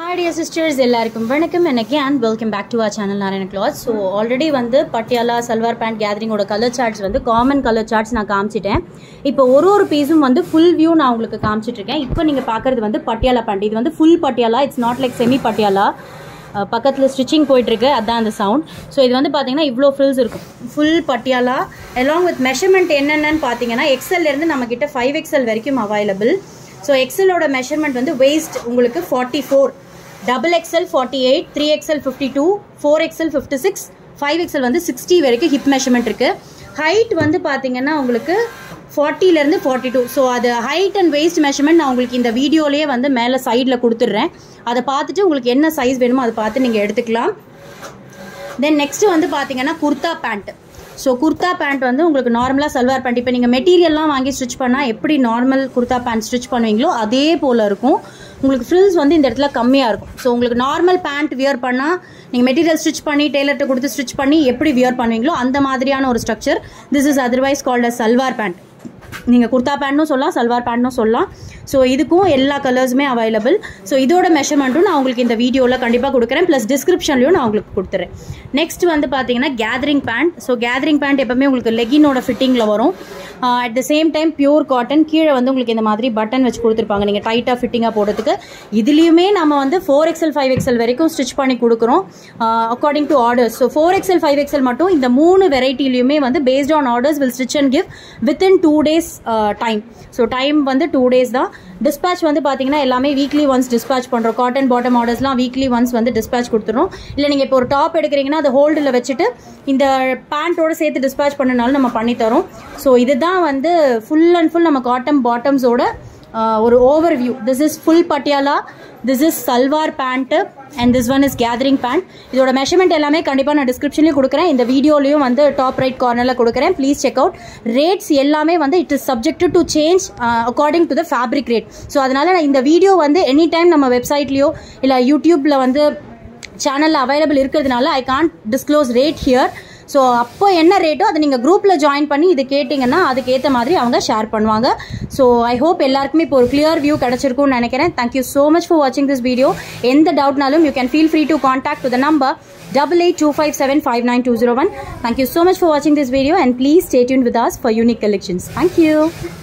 Hi dear sisters எல்லாருக்கும் வணக்கம் எனக்கு and welcome back to our channel Narayana cloth so already வந்து பட்டியாலா சல்வார் பேண்ட் கேதரிங்கோட கலர் சார்ட்ஸ் வந்து காமன் கலர் சார்ட்ஸ் நான் காமிச்சிட்டேன் இப்போ ஒரு ஒரு பீஸும் வந்து ஃபுல் வியூ நான் உங்களுக்கு காமிச்சிட்டு இருக்கேன் இப்போ நீங்கள் பார்க்குறது வந்து பட்டியாலா பேண்ட் இது வந்து full Patiala it's not like semi Patiala பக்கத்தில் ஸ்டிச்சிங் போயிட்டுருக்கு அதான் அந்த சவுண்ட் ஸோ இது வந்து பார்த்தீங்கன்னா இவ்வளோ ஃப்ரில்ஸ் இருக்கும் full Patiala along with measurement என்னென்னு பார்த்தீங்கன்னா எக்ஸல்லேருந்து நம்மக்கிட்ட ஃபைவ் எக்ஸல் வரைக்கும் அவைலபிள் ஸோ எக்ஸலோட மெஷர்மெண்ட் வந்து வெயிஸ்ட் உங்களுக்கு forty four double XL forty eight three XL fifty two four XL fifty six five XL வந்து சிக்ஸ்டி வரைக்கும் ஹிப் மெஷர்மெண்ட் இருக்குது ஹைட் வந்து பார்த்தீங்கன்னா உங்களுக்கு ஃபார்ட்டிலேருந்து ஃபார்ட்டி டூ ஸோ அது ஹைட் அண்ட் வெயிஸ்ட் மெஷர்மெண்ட் நான் உங்களுக்கு இந்த வீடியோலேயே வந்து மேலே சைடில் கொடுத்துட்றேன் அதை பார்த்துட்டு உங்களுக்கு என்ன சைஸ் வேணுமோ அதை பார்த்து நீங்கள் எடுத்துக்கலாம் தென் நெக்ஸ்ட் வந்து பார்த்தீங்கன்னா kurta pant so kurta pant வந்து உங்களுக்கு நார்மலாக சல்வார் பேண்ட் இப்போ நீங்கள் மெட்டீரியல்லாம் வாங்கி ஸ்டிச் பண்ணால் எப்படி நார்மல் குர்தா பேண்ட் ஸ்டிச் பண்ணுவீங்களோ அதே போல் இருக்கும் உங்களுக்கு ஃப்ரில்ஸ் வந்து இந்த இடத்துல கம்மியாக இருக்கும் ஸோ உங்களுக்கு நார்மல் பேண்ட் வியர் பண்ணால் நீங்கள் மெட்டீரியல் ஸ்டிச் பண்ணி டெய்லர்கிட்ட கொடுத்து ஸ்டிச் பண்ணி எப்படி வியர் பண்ணுவீங்களோ அந்த மாதிரியான ஒரு structure this is otherwise called a salwar pant நீங்கள் குர்தா பேண்ட்டும் சொல்லலாம் சல்வார் பேண்ட்டும் சொல்லலாம் ஸோ இதுக்கும் எல்லா கலர்ஸுமே அவைலபிள் ஸோ இதோட மெஷர்மெண்ட்டும் நான் உங்களுக்கு இந்த வீடியோவில் கண்டிப்பாக கொடுக்குறேன் ப்ளஸ் டிஸ்கிரிப்ஷன்லையும் நான் உங்களுக்கு கொடுத்துறேன் நெக்ஸ்ட் வந்து பார்த்தீங்கன்னா gathering pant so gathering pant எப்பவுமே உங்களுக்கு லெகினோட ஃபிட்டிங்கில் வரும் at the same time pure cotton கீழே வந்து உங்களுக்கு இந்த மாதிரி பட்டன் வச்சு கொடுத்துருப்பாங்க நீங்கள் டைட்டாக ஃபிட்டிங்காக போடுறதுக்கு இதுலேயுமே நம்ம வந்து ஃபோர் எக்ஸல் ஃபைவ் எக்ஸல் வரைக்கும் ஸ்டிச் பண்ணி கொடுக்குறோம் according to orders so four XL five XL மட்டும் இந்த மூணு வெரைட்டிலையுமே வந்து based on orders will stitch and give within two days time so time வந்து டூ டேஸ் தான் டிஸ்பேச் வந்து பார்த்தீங்கன்னா எல்லாமே வீக்லி ஒன்ஸ் டிஸ்பேச் பண்ணுறோம் காட்டன் பாட்டம் ஆர்டர்ஸ்லாம் வீக்லி ஒன்ஸ் வந்து டிஸ்பேச் கொடுத்துரும் இல்லை நீங்கள் இப்போ ஒரு டாப் எடுக்கிறீங்கன்னா அதை ஹோல்டில் வச்சுட்டு இந்த பேண்ட்டோட சேர்த்து டிஸ்பேச் பண்ணனாலும் நம்ம பண்ணித்தரோம் ஸோ இதுதான் வந்து ஃபுல் அண்ட் ஃபுல் நம்ம காட்டன் பாட்டம்ஸோட ஒரு overview this is full Patiala this is salwar pant and this one is gathering pant இதோட மெஷர்மெண்ட் எல்லாமே கண்டிப்பாக நான் டிஸ்கிரிப்ஷன்லையும் கொடுக்குறேன் இந்த வீடியோலையும் வந்து டாப் ரைட் கார்னரில் கொடுக்குறேன் ப்ளீஸ் செக் அவுட் ரேட்ஸ் எல்லாமே வந்து it is subject to change according to the fabric rate so அதனால் நான் இந்த வீடியோ வந்து எனி டைம் நம்ம வெப்சைட்லேயோ இல்லை யூடியூப்பில் வந்து சேனலில் அவைலபிள் இருக்கிறதுனால I can't disclose rate here so அப்போ என்ன ரேட்டோ அதை நீங்கள் குரூப்பில் ஜாயின் பண்ணி இது கேட்டிங்கன்னா அதுக்கேற்ற மாதிரி அவங்க ஷேர் பண்ணுவாங்க ஸோ ஐ ஹோப் எல்லாருக்குமே இப்போ ஒரு கிளியர் வியூ கிடச்சிருக்கும்னு நினைக்கிறேன் தேங்க்யூ ஸோ மச் ஃபார் வாட்சிங் திஸ் வீடியோ எந்த டவுட்னாலும் you can feel free to contact to the number double eight two five seven five nine two zero one. Thank you so much for watching this video and please stay tuned with us for unique collections. Thank you.